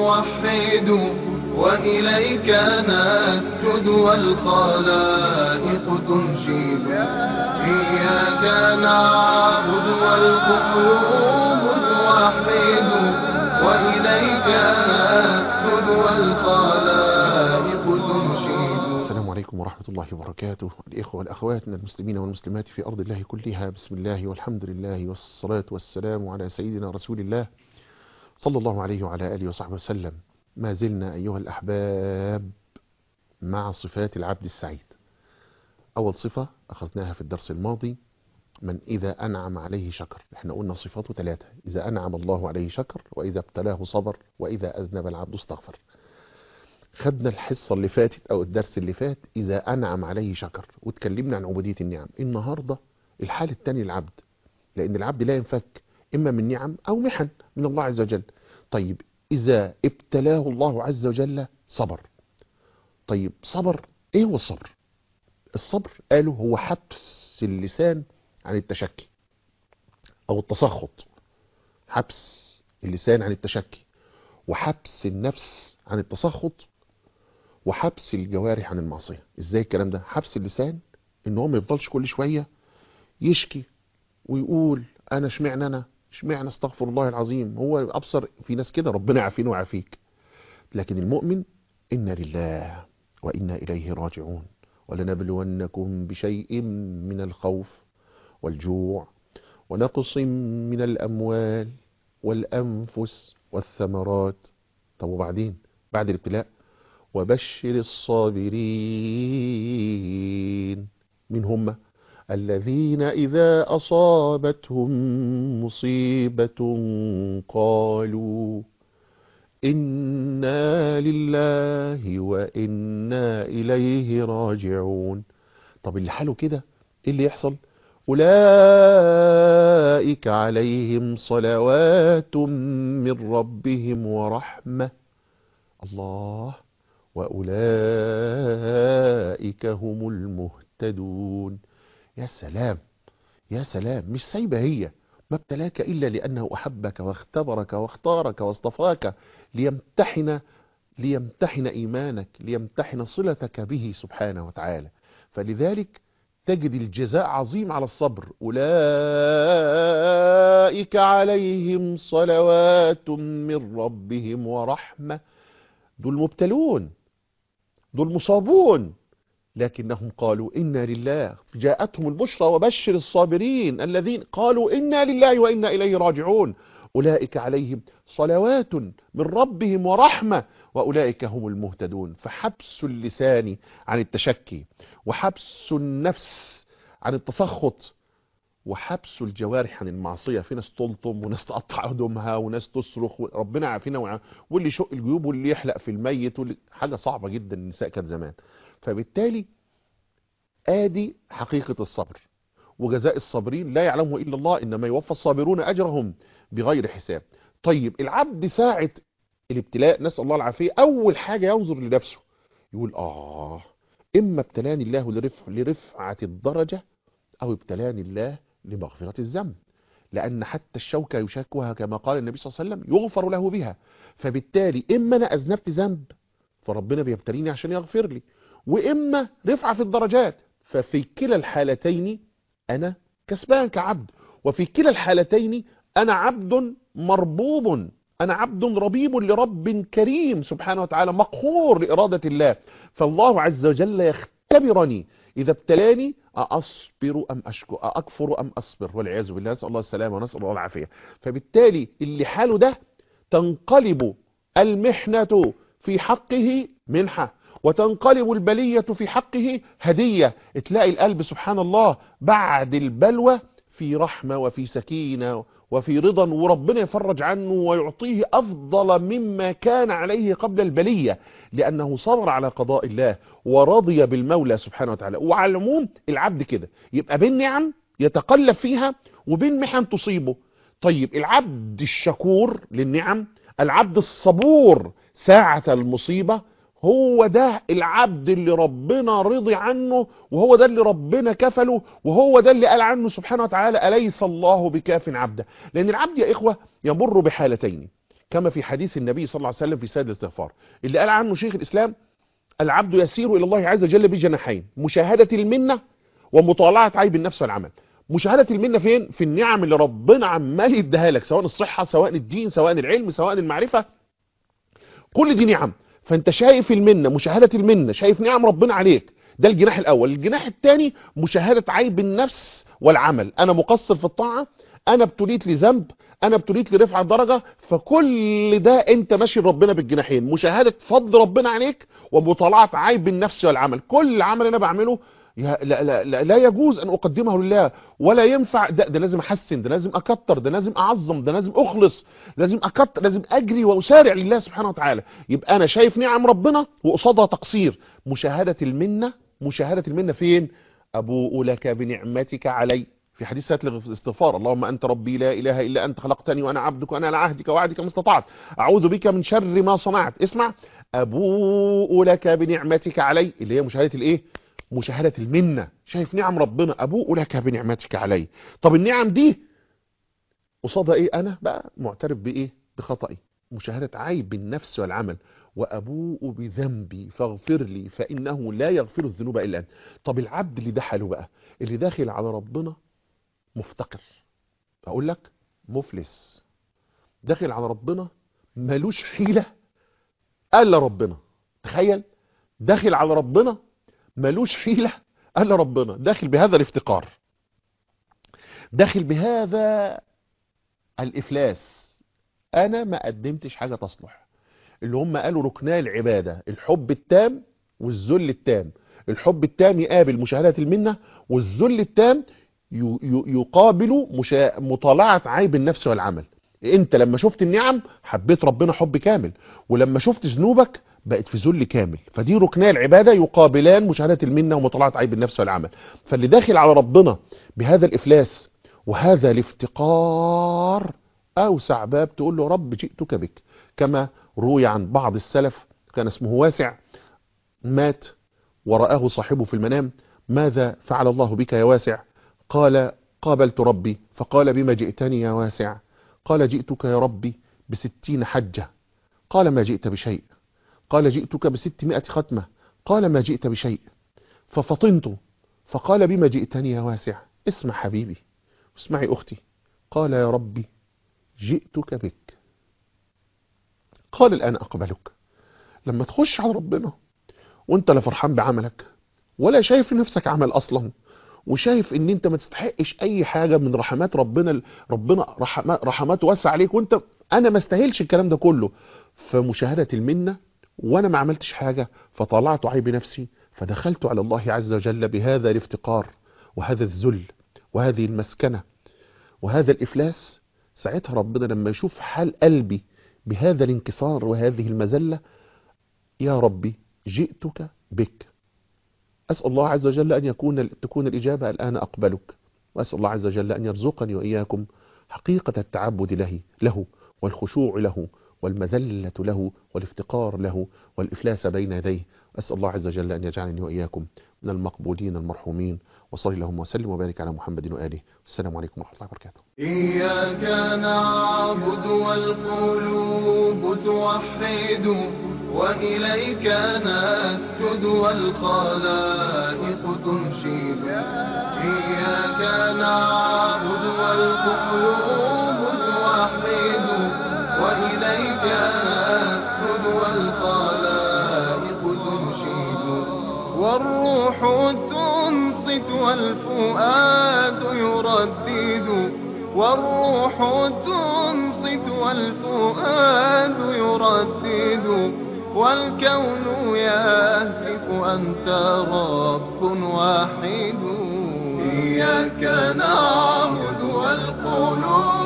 نوحد وإليك نسجد والخلائق تنشد إياك نعبد والقلوب توحد وإليك نسجد والخلائق تنشد السلام عليكم ورحمة الله وبركاته الإخوة والأخوات من المسلمين والمسلمات في أرض الله كلها بسم الله والحمد لله والصلاة والسلام على سيدنا رسول الله صلى الله عليه وعلى آله وصحبه وسلم ما زلنا أيها الأحباب مع صفات العبد السعيد أول صفة أخذناها في الدرس الماضي من إذا أنعم عليه شكر احنا قلنا صفاته ثلاثة إذا أنعم الله عليه شكر وإذا ابتلاه صبر وإذا أذنب العبد استغفر خدنا الحصة اللي فاتت أو الدرس اللي فات إذا أنعم عليه شكر واتكلمنا عن عبودية النعم النهاردة الحال الثاني للعبد لأن العبد لا ينفك إما من نعم أو محن من الله عز وجل طيب إذا ابتلاه الله عز وجل صبر طيب صبر إيه هو الصبر الصبر قالوا هو حبس اللسان عن التشكي أو التسخط حبس اللسان عن التشكي وحبس النفس عن التسخط وحبس الجوارح عن المعصية ازاي الكلام ده حبس اللسان ان هو ما يفضلش كل شوية يشكي ويقول انا اشمعنى انا اشمعنى استغفر الله العظيم هو ابصر في ناس كده ربنا يعافينا ويعافيك لكن المؤمن انا لله وانا اليه راجعون ولنبلونكم بشيء من الخوف والجوع ونقص من الاموال والانفس والثمرات طب وبعدين بعد الابتلاء وبشر الصابرين من هم الذين إذا أصابتهم مصيبة قالوا إنا لله وإنا إليه راجعون طب اللي حاله كده إيه اللي يحصل أولئك عليهم صلوات من ربهم ورحمة الله وأولئك هم المهتدون يا سلام يا سلام مش سايبة هي ما ابتلاك إلا لأنه أحبك واختبرك واختارك واصطفاك ليمتحن ليمتحن إيمانك ليمتحن صلتك به سبحانه وتعالى فلذلك تجد الجزاء عظيم على الصبر أولئك عليهم صلوات من ربهم ورحمة دول مبتلون دول مصابون لكنهم قالوا إنا لله جاءتهم البشرى وبشر الصابرين الذين قالوا إنا لله وإنا إليه راجعون أولئك عليهم صلوات من ربهم ورحمة وأولئك هم المهتدون فحبس اللسان عن التشكي وحبس النفس عن التسخط وحبس الجوارح عن المعصية في ناس تلطم وناس تقطع هدومها وناس تصرخ ربنا عافينا واللي يشق الجيوب واللي يحلق في الميت واللي حاجة صعبة جدا النساء كانت زمان فبالتالي ادي حقيقة الصبر وجزاء الصابرين لا يعلمه إلا الله إنما يوفى الصابرون أجرهم بغير حساب طيب العبد ساعة الابتلاء نسأل الله العافية أول حاجة ينظر لنفسه يقول آه إما ابتلاني الله لرفع لرفعة الدرجة أو ابتلاني الله لمغفرة الذنب لأن حتى الشوكة يشاكوها كما قال النبي صلى الله عليه وسلم يغفر له بها فبالتالي إما أنا أذنبت ذنب فربنا بيبتليني عشان يغفر لي وإما رفعة في الدرجات ففي كلا الحالتين أنا كسبان كعبد وفي كلا الحالتين أنا عبد مربوب أنا عبد ربيب لرب كريم سبحانه وتعالى مقهور لإرادة الله فالله عز وجل يختبرني إذا ابتلاني أصبر أم أشكر أكفر أم أصبر والعياذ بالله نسأل الله السلامة ونسأل الله العافية فبالتالي اللي حاله ده تنقلب المحنة في حقه منحة وتنقلب البلية في حقه هدية تلاقي القلب سبحان الله بعد البلوى في رحمة وفي سكينة وفي رضا وربنا يفرج عنه ويعطيه أفضل مما كان عليه قبل البلية لأنه صبر على قضاء الله ورضي بالمولى سبحانه وتعالى وعلى العموم العبد كده يبقى بين نعم يتقلب فيها وبين محن تصيبه طيب العبد الشكور للنعم العبد الصبور ساعة المصيبة هو ده العبد اللي ربنا رضي عنه وهو ده اللي ربنا كفله وهو ده اللي قال عنه سبحانه وتعالى أليس الله بكاف عبده لأن العبد يا إخوة يمر بحالتين كما في حديث النبي صلى الله عليه وسلم في سيد الاستغفار اللي قال عنه شيخ الإسلام العبد يسير إلى الله عز وجل بجناحين مشاهدة المنة ومطالعة عيب النفس والعمل مشاهدة المنة فين؟ في النعم اللي ربنا عمال يديها لك سواء الصحة سواء الدين سواء العلم سواء المعرفة كل دي نعم فانت شايف المنة مشاهدة المنة شايف نعم ربنا عليك ده الجناح الاول الجناح الثاني مشاهدة عيب النفس والعمل انا مقصر في الطاعة انا ابتليت لذنب انا ابتليت لرفع درجة فكل ده انت ماشي ربنا بالجناحين مشاهدة فضل ربنا عليك ومطالعة عيب النفس والعمل كل عمل انا بعمله لا, لا, لا, لا يجوز ان اقدمه لله ولا ينفع ده, ده لازم احسن ده لازم اكتر ده لازم اعظم ده لازم اخلص لازم اكتر لازم اجري واسارع لله سبحانه وتعالى يبقى انا شايف نعم ربنا وقصادها تقصير مشاهدة المنة مشاهدة المنة فين ابوء لك بنعمتك علي في حديث سات الاستغفار اللهم انت ربي لا اله الا انت خلقتني وانا عبدك وانا على عهدك ووعدك ما استطعت اعوذ بك من شر ما صنعت اسمع ابوء لك بنعمتك علي اللي هي مشاهدة الايه مشاهدة المنة شايف نعم ربنا أبوء لك بنعمتك علي طب النعم دي قصادها إيه أنا بقى معترف بإيه بخطئي مشاهدة عيب النفس والعمل وأبوء بذنبي فاغفر لي فإنه لا يغفر الذنوب إلا أنت طب العبد اللي ده حاله بقى اللي داخل على ربنا مفتقر أقول لك مفلس داخل على ربنا ملوش حيلة ألا ربنا تخيل داخل على ربنا ملوش حيلة الا ربنا داخل بهذا الافتقار داخل بهذا الافلاس انا ما قدمتش حاجة تصلح اللي هم قالوا ركنا العبادة الحب التام والذل التام الحب التام يقابل مشاهدة المنة والذل التام يقابل مشا... مطالعة عيب النفس والعمل انت لما شفت النعم حبيت ربنا حب كامل ولما شفت ذنوبك بقت في ذل كامل فدي ركني العبادة يقابلان مشاهدة المنة ومطالعة عيب النفس والعمل فاللي داخل على ربنا بهذا الإفلاس وهذا الافتقار أوسع باب تقول له رب جئتك بك كما روي عن بعض السلف كان اسمه واسع مات ورآه صاحبه في المنام ماذا فعل الله بك يا واسع قال قابلت ربي فقال بما جئتني يا واسع قال جئتك يا ربي بستين حجة قال ما جئت بشيء قال جئتك بستمائة ختمة قال ما جئت بشيء ففطنت فقال بما جئتني يا واسع اسمع حبيبي اسمعي أختي قال يا ربي جئتك بك قال الآن أقبلك لما تخش على ربنا وانت لا فرحان بعملك ولا شايف نفسك عمل أصلا وشايف ان انت ما تستحقش اي حاجة من رحمات ربنا ربنا رحمات رحماته واسع عليك وانت انا ما استاهلش الكلام ده كله فمشاهدة المنة وانا ما عملتش حاجة فطلعت عيب نفسي فدخلت على الله عز وجل بهذا الافتقار وهذا الذل وهذه المسكنة وهذا الإفلاس ساعتها ربنا لما يشوف حال قلبي بهذا الانكسار وهذه المذلة يا ربي جئتك بك أسأل الله عز وجل أن يكون تكون الإجابة الآن أقبلك وأسأل الله عز وجل أن يرزقني وإياكم حقيقة التعبد له له والخشوع له والمذلة له والافتقار له والإفلاس بين يديه أسأل الله عز وجل أن يجعلني وإياكم من المقبولين المرحومين وصلي اللهم وسلم وبارك على محمد وآله والسلام عليكم ورحمة الله وبركاته إياك نعبد والقلوب توحد وإليك نسجد والخلائق تنشد إياك نعبد والقلوب توحد وإليك نسجد والخلائق تنشد والروح تنصت والفؤاد يردد والروح تنصت والفؤاد يردد والكون يهتف أنت رب واحد إياك نعبد والقلوب